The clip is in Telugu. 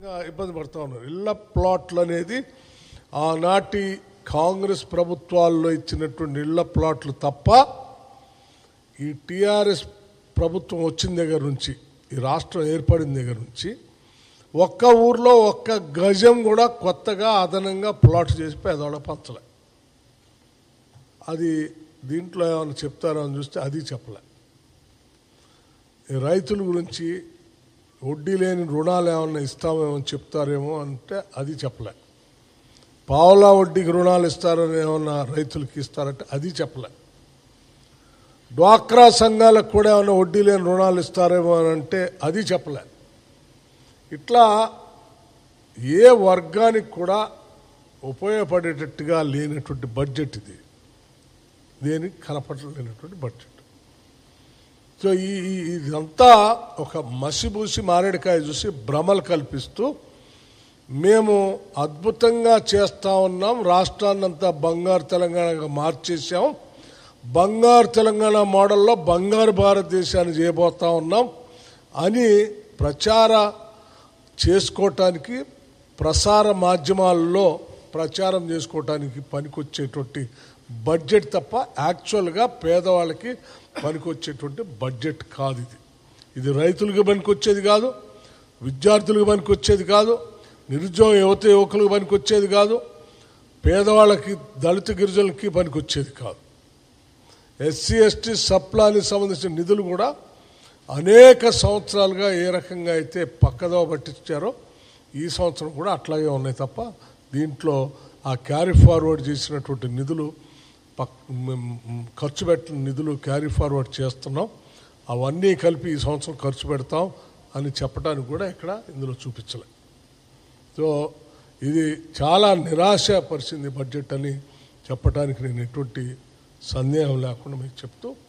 ఇబ్బంది పడతా ఉన్నారు ఇళ్ల ప్లాట్లు అనేది ఆనాటి కాంగ్రెస్ ప్రభుత్వాల్లో ఇచ్చినటువంటి ఇళ్ల ప్లాట్లు తప్ప ఈ టిఆర్ఎస్ ప్రభుత్వం వచ్చిన దగ్గర నుంచి ఈ రాష్ట్రం ఏర్పడిన దగ్గర నుంచి ఒక్క ఊర్లో ఒక్క గజం కూడా కొత్తగా అదనంగా ప్లాట్ చేసి పేదవాళ్ళ పంచలే అది దీంట్లో ఏమైనా చెప్తారో అని చూస్తే అది చెప్పలే ఈ రైతుల గురించి వడ్డీ లేని రుణాలు ఏమన్నా ఇస్తామేమో అని చెప్తారేమో అంటే అది చెప్పలే పావులా వడ్డీకి రుణాలు ఇస్తారని ఏమన్నా రైతులకి ఇస్తారంటే అది చెప్పలే డ్వాక్రా సంఘాలకు కూడా ఏమైనా వడ్డీ లేని రుణాలు ఇస్తారేమో అని అంటే అది చెప్పలే ఇట్లా ఏ వర్గానికి కూడా ఉపయోగపడేటట్టుగా లేనటువంటి బడ్జెట్ ఇది దేనికి కనపడలేనటువంటి బడ్జెట్ సో ఈ ఈ- ఇదంతా ఒక మసిబూసి మారేడుకాయ చూసి భ్రమలు కల్పిస్తూ మేము అద్భుతంగా చేస్తా ఉన్నాం రాష్ట్రాన్నంతా బంగారు తెలంగాణగా మార్చేసాం బంగారు తెలంగాణ మోడల్లో బంగారు భారతదేశాన్ని చేయబోతా ఉన్నాం అని ప్రచార చేసుకోవటానికి ప్రసార మాధ్యమాల్లో ప్రచారం చేసుకోవటానికి పనికొచ్చేటువంటి బడ్జెట్ తప్ప యాక్చువల్గా పేదవాళ్ళకి పనికొచ్చేటువంటి బడ్జెట్ కాదు ఇది ఇది రైతులకు పనికొచ్చేది కాదు విద్యార్థులకు పనికొచ్చేది కాదు నిరుద్యోగ యువత యువకులకు పనికొచ్చేది కాదు పేదవాళ్ళకి దళిత గిరిజనులకి పనికొచ్చేది కాదు ఎస్సీ ఎస్టీ సప్లానికి సంబంధించిన నిధులు కూడా అనేక సంవత్సరాలుగా ఏ రకంగా అయితే పక్కదోవ పట్టించారో ఈ సంవత్సరం కూడా అట్లాగే ఉన్నాయి తప్ప దీంట్లో ఆ క్యారీ ఫార్వర్డ్ చేసినటువంటి నిధులు పక్ మ్, మ్, ఖర్చు పెట్టిన నిధులు క్యారీ ఫార్వర్డ్ చేస్తున్నాం అవన్నీ కలిపి ఈ సంవత్సరం ఖర్చు పెడతాం అని చెప్పడానికి కూడా ఇక్కడ ఇందులో చూపించలే సో ఇది చాలా నిరాశపరిచింది బడ్జెట్ అని చెప్పడానికి నేను ఎటువంటి సందేహం లేకుండా మీకు చెప్తూ